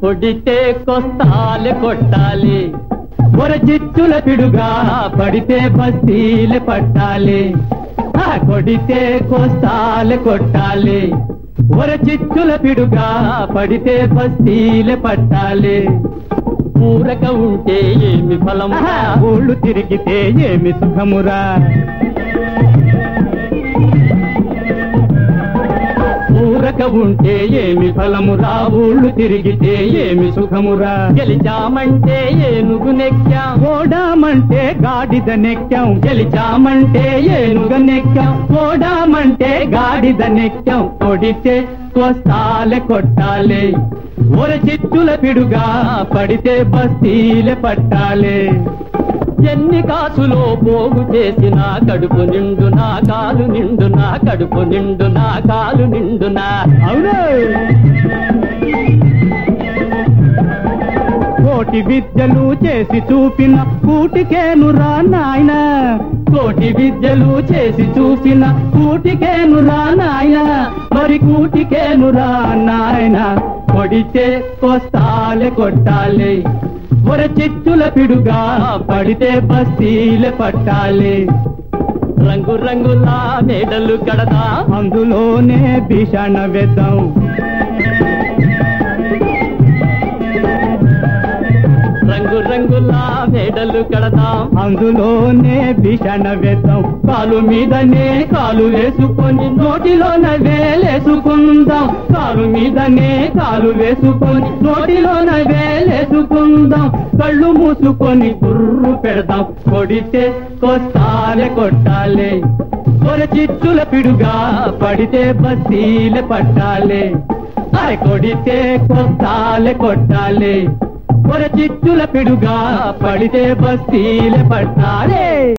కొడితే కొస్తాలే కొట్టాలి ఒర చిచ్చుల పిడుగా పడితే బస్తీలు పట్టాలి ఆ కొడితే కోస్తాలు కొట్టాలి ఒర చిచ్చుల పిడుగా పడితే బస్తీలు పట్టాలి ఊరక ఉంటే ఏమి ఫలము ఆహా, ఊళ్ళు తిరిగితే ఏమి సుఖమురా ఊరక ఉంటే ఏమి ఫలమురా ఊళ్ళు తిరిగితే ఏమి సుఖమురా గెలిచామంటే ఏనుగు నెక్కాం ఓడామంటే గాడిద నెక్కాం గెలిచామంటే ఏనుగ నెక్కాం ఓడామంటే గాడిద నెక్కాం కొడితే కొస్తాలే కొట్టాలి ఒర చిచ్చుల పిడుగా పడితే బస్తీలే పట్టాలి ఎన్ని కాసులో పోగు చేసినా కడుపు నిండునా కాలు నిండునా కడుపు నిండునా కాలు నిండునా అవును కోటి విద్యలు చేసి చూపిన కూటికేను రా నాయన కోటి విద్యలు చేసి చూపిన కూటికేను రా నాయన మరి కూటికేను రా నాయన కొడితే కొస్తాలే కొట్టాలి ఒర చిచ్చుల పిడుగా పడితే బస్తీలే పట్టాలి రంగు రంగుల మేడలు కడదా అందులోనే భీషణ వేద్దాం రంగు రంగుల మేడలు కడదాం అందులోనే భీషణ వేద్దాం కాలు మీదనే కాలు వేసుకొని నోటిలోన వేలేసుకుందాం కాలు మీదనే కాలు వేసుకొని నోటిలోన వేలేసుకుందాం కళ్ళు మూసుకొని గుర్రు పెడదాం కొడితే కొస్తాలే కొట్టాలి కొర చిచ్చుల పిడుగా పడితే బస్తీలే పట్టాలి ఆయ్ కొడితే కొస్తాలే కొట్టాలి ఒర చిచ్చుల పిడుగా పడితే బస్తీలే పట్టాలే